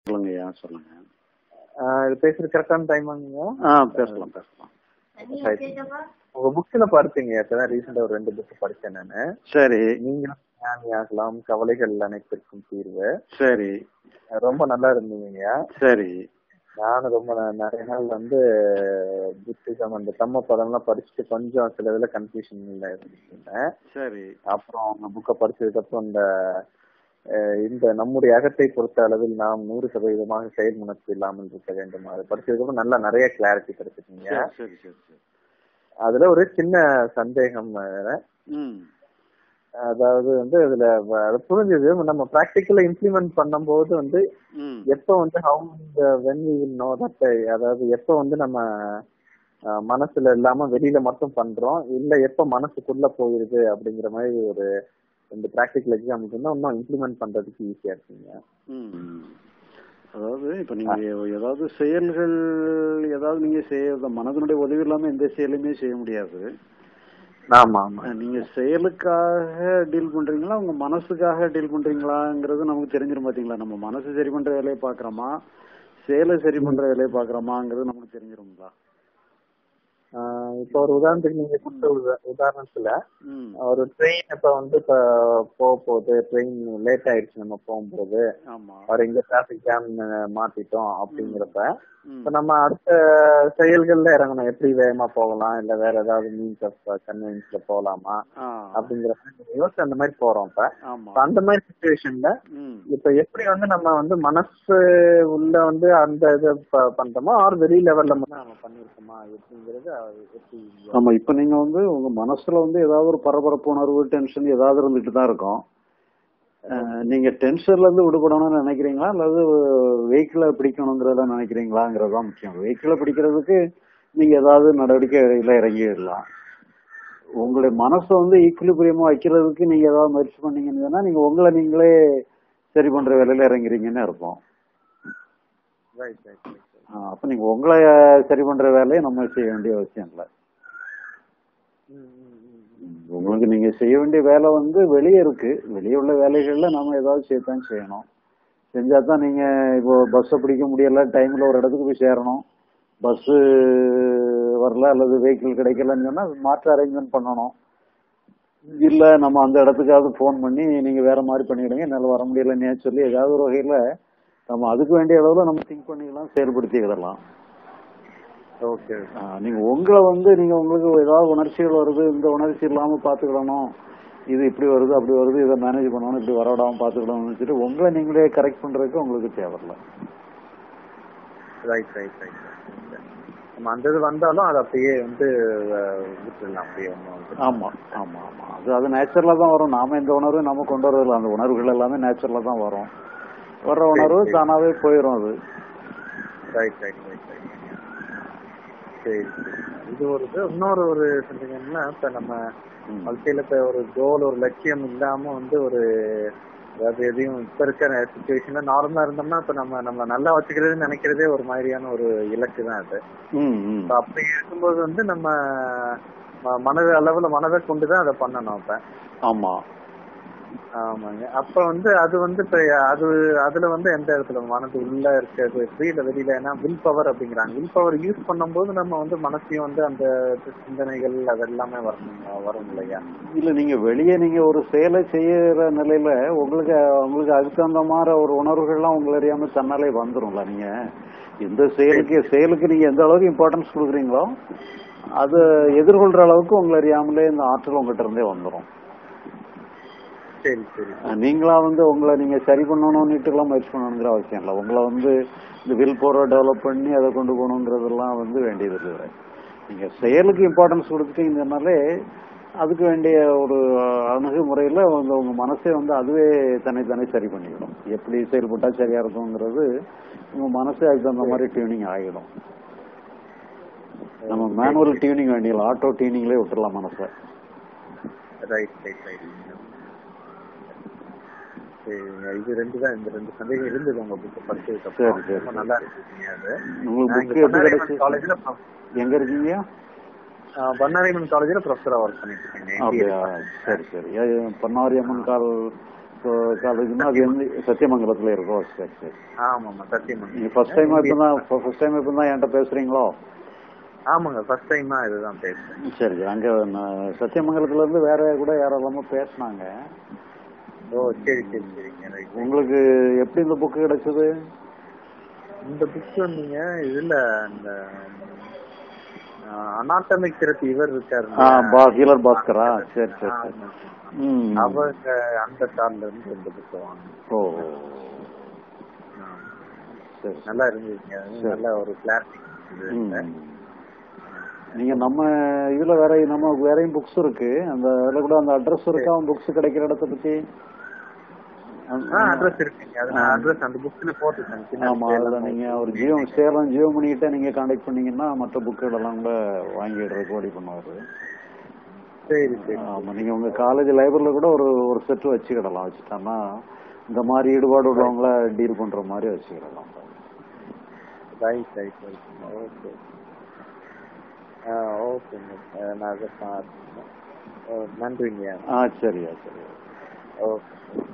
சொல்லுங்கய்யா சொல்லுங்க ஆஹ் இது பேசுறது கரெக்டான டைமாங்க ஆ பேசலாம் பேசலாம் உங்க புக்ஸ்ல படிச்சீங்க இப்பதான் ரீசெண்டா ஒரு ரெண்டு புக் படிச்சேன் நானு சரி நீங்களும் ஞானியாகலாம் கவலைகள் அனைத்திற்கும் தீர்வு சரி ரொம்ப நல்லா இருந்தீங்க சரி நானும் ரொம்ப ந- நிறைய நாள் வந்து புத்திசம் அந்த தம்ம பதம்லாம் படிச்சுட்டு கொஞ்சம் சில இதுல கன்ஃபியூஷன்ல இருந்தேன் சரி அப்புறம் உங்க புக்கை படிச்சதுக்கு அப்புறம் இந்த அஹ், இந்த நம்முடைய அகத்தை பொறுத்த அளவில் நாம் நூறு சதவீதமாக செயல் உணர்ச்சி இல்லாமல் இருக்க வேண்டும் அது படிச்சதுக்கு அப்புறம் நல்லா நிறைய கிளாரிட்டி கிடைச்சிருக்கீங்க சரி சரி சரி சரி அதுல ஒரு சின்ன சந்தேகம் வேற ம் அதாவது வந்து அதுல வ- அது புரிஞ்சது நம்ம பிராக்டிக்கலா இம்ப்ளிமெண்ட் பண்ணும்போது வந்து ம் எப்ப வந்து how when we will know that அதாவது எப்ப வந்து நம்ம அஹ், மனசுல இல்லாம வெளியில மட்டும் பண்றோம் இல்ல எப்ப மனசுக்குள்ள போயிருது அப்படிங்கிற மாதிரி ஒரு இந்த பிராக்டிக்கல் எக்ஸாம்பிள் இருந்தா இன்னும் இம்ப்ளிமெண்ட் பண்றதுக்கு ஈஸியா இருக்குங்க ம். அதாவது இப்ப நீங்க ஏதாவது செயல்கள் ஏதாவது நீங்க செய்ய மனதனுடைய உதவி இல்லாம எந்த செயலுமே செய்ய முடியாது ஆமா ஆமா நீங்க செயலுக்காக டீல் பண்றீங்களா உங்க மனசுக்காக டீல் பண்றீங்களாங்கிறது நமக்கு தெரிஞ்சிரும் பாத்தீங்களா நம்ம மனசு சரி பண்ற வேலையை பாக்குறோமா செயலை சரி பண்ற வேலையை பாக்குறோமாங்கிறது நமக்கு தெரிஞ்சிருங்களா ஆஹ் இப்ப ஒரு உதாரணத்துக்கு நீங்க கொடுத்த உதா- உதாரணத்துல ம் ஒரு ட்ரெயின் இப்ப வந்து இப்ப போக போகுது ட்ரெயின் லேட் ஆயிடுச்சு நம்ம போகும்போது ஆமா ஒரு இங்க டிராபிக் ஜாம் மாத்திட்டோம் அப்படிங்கிறப்ப ம் இப்ப நம்ம அடுத்த செயல்கள்ல இறங்கணும் எப்படி வேகமா போகலாம் இல்ல வேற ஏதாவது மீன்ஸ் ஆஃப் கன்வீனியன்ஸ்ல போகலாமா ஆ அப்படிங்கிறப்ப யோசிச்சு அந்த மாதிரி போறோம் இப்ப ஆமா இப்ப அந்த மாதிரி சுச்சுவேஷன்ல ம் இப்ப எப்படி வந்து நம்ம வந்து மனசு உள்ள வந்து அந்த இதை ப- பண்றோமோ ஆர் வெளி லெவல்ல மட்டும் நம்ம பண்ணிருக்கோமா எப்படிங்கிறது அது எப்படி ஆமா இப்ப நீங்க வந்து உங்க மனசுல வந்து ஏதாவது ஒரு பரபரப்பு உணர்வு டென்ஷன் ஏதாவது இருந்துட்டு தான் இருக்கும் அஹ், நீங்க டென்ஷன்ல இருந்து விடுபடணும்னு நினைக்கிறீங்களா அல்லது வெஹிக்கிள பிடிக்கணுங்கிறத நினைக்கிறீங்களாங்கிறது தான் முக்கியம் வெஹிக்கிள பிடிக்கிறதுக்கு நீங்க ஏதாவது நடவடிக்கையில இறங்கிடலாம் உங்களுடைய மனசை வந்து ஈக்குலிபிரியமா வைக்கிறதுக்கு நீங்க ஏதாவது முயற்சி பண்ணீங்கன்னு சொன்னா நீங்க உங்களை நீங்களே சரி பண்ற வேலையில இறங்குறீங்கன்னு அர்த்தம் ரைட் ரைட் ரைட் ஆஹ், அப்ப நீங்க உங்களை சரி பண்ற வேலையை நம்ம செய்ய வேண்டிய அவசியம் இல்லை உங்களுக்கு நீங்க செய்ய வேண்டிய வேலை வந்து வெளியே இருக்கு வெளியே உள்ள வேலைகள்ல நாம ஏதாவது செய்யத்தான் செய்யணும் செஞ்சா தான் நீங்க இப்போ பஸ்ஸை பிடிக்க முடியல டைம்ல ஒரு இடத்துக்கு போய் சேரணும் பஸ் வரல அல்லது வெஹிக்கிள் கிடைக்கலன்னு சொன்னா மாற்று அரேஞ்ச்மெண்ட் பண்ணணும் இல்ல நம்ம அந்த இடத்துக்காவது ஃபோன் பண்ணி நீங்க வேற மாதிரி பண்ணிடுங்க என்னால வர முடியலன்னே சொல்லி ஏதாவது ஒரு வகையில நம்ம அதுக்கு வேண்டிய அளவுல நம்ம திங்க் பண்ணிக்கலாம் செயல்படுத்திக்கிடலாம் ஓகே ஆஹ் நீங்க உங்களை வந்து நீங்க உங்களுக்கு ஏதாவது உணர்ச்சிகள் வருது இந்த உணர்ச்சி இல்லாம பாத்துக்கிடணும் இது இப்படி வருது அப்படி வருது இதை மேனேஜ் பண்ணணும் இப்படி வரவிடாம பாத்துக்கிடணும்னு சொல்லிட்டு உங்களை நீங்களே கரெக்ட் பண்றதுக்கு உங்களுக்கு தேவையில்ல ரைட் ரைட் ரைட் நம்ம அந்த இது வந்தாலும் அது அப்படியே வந்து அஹ், விட்டுடலாம் அப்படியே ஒண்ணும் வந்து ஆமா ஆமா ஆமா அது அது நேச்சுரலா தான் வரும் நாம இந்த உணர்வு நம்ம கொண்டு வரதில்ல அந்த உணர்வுகள் எல்லாமே நேச்சுரலா தான் வரும் வர்ற உணர்வு தானாவே போயிடும் அது ரைட் ரைட் ரைட் ரைட் சரி சரி இது ஒரு இது இன்னொரு ஒரு சொல்றீங்கன்னா இப்ப நம்ம ம். வாழ்க்கையில இப்ப ஒரு கோல் ஒரு லட்சியம் இல்லாம வந்து ஒரு அதாவது எதையும் இப்ப இருக்கிற சுச்சுவேஷன்ல நார்மலா இருந்தோம்னா இப்ப நம்ம நம்ம நல்லா வச்சுக்கிறதுன்னு நினைக்கிறதே ஒரு மாதிரியான ஒரு இலக்கு தான் அது ம், ம். இப்ப அப்படி இருக்கும்போது வந்து நம்ம ம- மனது அளவுல மனதை கொண்டுதான் அதை பண்ணணும் அப்ப ஆமா ஆமாங்க அப்ப வந்து அது வந்து இப்ப அது அதுல வந்து எந்த இடத்துல மனது உள்ள இருக்கிறது வெளியில வெளியில ஏன்னா வில் பவர் அப்படிங்கிறாங்க வில் பவர் யூஸ் பண்ணும்போது நம்ம வந்து மனசையும் வந்து அந்த சிந்தனைகள் அது எல்லாமே வரணும் வரும் இல்லையா இல்ல நீங்க வெளியே நீங்க ஒரு செயலை செய்யற நிலையில உங்களுக்கு உங்களுக்கு அதுக்கு தகுந்த மாதிரி ஒரு உணர்வுகள்லாம் உங்களை அறியாம தன்னாலே வந்துரும்ல நீங்க எந்த செயலுக்கு செயலுக்கு நீங்க எந்த அளவுக்கு இம்பார்ட்டன்ஸ் கொடுக்குறீங்களோ அதை எதிர்கொள்ற அளவுக்கு உங்களை அறியாமலே இந்த ஆற்றல் உங்ககிட்ட இருந்தே வந்துரும் சரி சரி அஹ் நீங்களா வந்து உங்களை நீங்க சரி பண்ணணும்னுட்டு எல்லாம் முயற்சி பண்ணணுங்கிற அவசியம் இல்லை உங்களை வந்து இந்த வில் போரை டெவலப் பண்ணி அதை கொண்டு போகணுங்கிறதெல்லாம் வந்து வேண்டியது இல்லை நீங்க செயலுக்கு இம்பார்ட்டன்ஸ் கொடுத்துட்டீங்கன்னாலே அதுக்கு வேண்டிய ஒரு அணுகுமுறையில வந்து உங்க மனசே வந்து அதுவே தன்னைத்தானே சரி பண்ணிக்கணும் எப்படி செயல்பட்டா சரியா இருக்குங்கிறது உங்க மனசே அதுக்கு தகுந்த மாதிரி டியூனிங் ஆகிடும் நம்ம மேனுவல் டியூனிங் வேண்டியல ஆட்டோ டியூனிங்லேயே விட்டுறலாம் மனசை ரைட் ரைட் ரைட் சரிங்க இது ரெண்டு தான் இந்த ரெண்டு சந்தேகம் இருந்தது உங்க புக் படிச்சதுக்கு சரி, அப்புறம் சரி, ரொம்ப சரி. நல்லா இருக்குங்க அது உங்களுக்கு புக்கு எப்படி கிடைச்சு காலேஜ்ல எங்க இருக்கீங்க பன்னாரிமன் காலேஜ்ல ப்ரொஃபஸரா ஒர்க் பண்ணிட்டு இருக்கேங்க அப்படியா சரி சரி ஏ, பண்ணாரி அம்மன் கால் காலேஜ்னா அது வந்து சத்தியமங்கலத்துல இருக்கோ சரி சரி ஆமாம்மா சத்தியமங்கலம் நீங்க ஃபர்ஸ்ட் டைம் இப்போ தான் ஃபர்ஸ்ட் டைம் இப்போ தான் என்கிட்ட பேசுறீங்களோ ஆமாங்க ஃபர்ஸ்ட் டைம் தான் இதுதான் பேசுறேன் சரி அங்க நான் சத்தியமங்கலத்துல இருந்து வேற கூட யாரெல்லாமோ பேசுனாங்க ஓ சரி சரி சரிங்க ரைட் உங்களுக்கு எப்படி இந்த புக் கிடைச்சது இந்த புக் வந்துங்க இதுல இந்த அனாட்டமிக் தெரப்பி இவர் இருக்காரு ஆ பா ஹீலர் பாஸ்கரா சரி சரி சரி ம் அவங்க அந்த தாள்ல இருந்து இந்த புக் வாங்க ஓ சரி நல்லா இருந்துச்சுங்க அது நல்ல ஒரு கிளாரிட்டி ம். நீங்க நம்ம இதுல வேற நம்ம வேறையும் புக்ஸ் இருக்கு அந்த அதுல கூட அந்த அட்ரஸ் இருக்கா புக்ஸ் கிடைக்கிற இடத்த பத்தி ஆ அட்ரஸ் இருக்குங்க அது நான் அட்ரஸ் அந்த புக்ல போட்டுருக்கேன் சின்ன ஆமா அதுல நீங்க ஒரு ஜியோ சேலம் ஜியோமணி கிட்ட நீங்க கான்டாக்ட் பண்ணீங்கன்னா மற்ற புக்குகளெல்லாம் கூட வாங்கிடுறதுக்கு வழி பண்ணுவாரு சரி சரி ஆமா நீங்க உங்க காலேஜ் லைப்ரரியில கூட ஒரு ஒரு செட் வச்சுக்கிடலாம் வச்சுட்டோம்னா இந்த மாதிரி ஈடுபாடு உள்ளவங்கள டீல் பண்ற மாதிரி வச்சுக்கிடலாம் ரைட் ரைட் ரைட் ஓகே ஆ ஓகேங்க நான் அதை பார்த்துக்கிறேன் ஓ, நன்றிங்க ஆ சரியா சரி ஓகே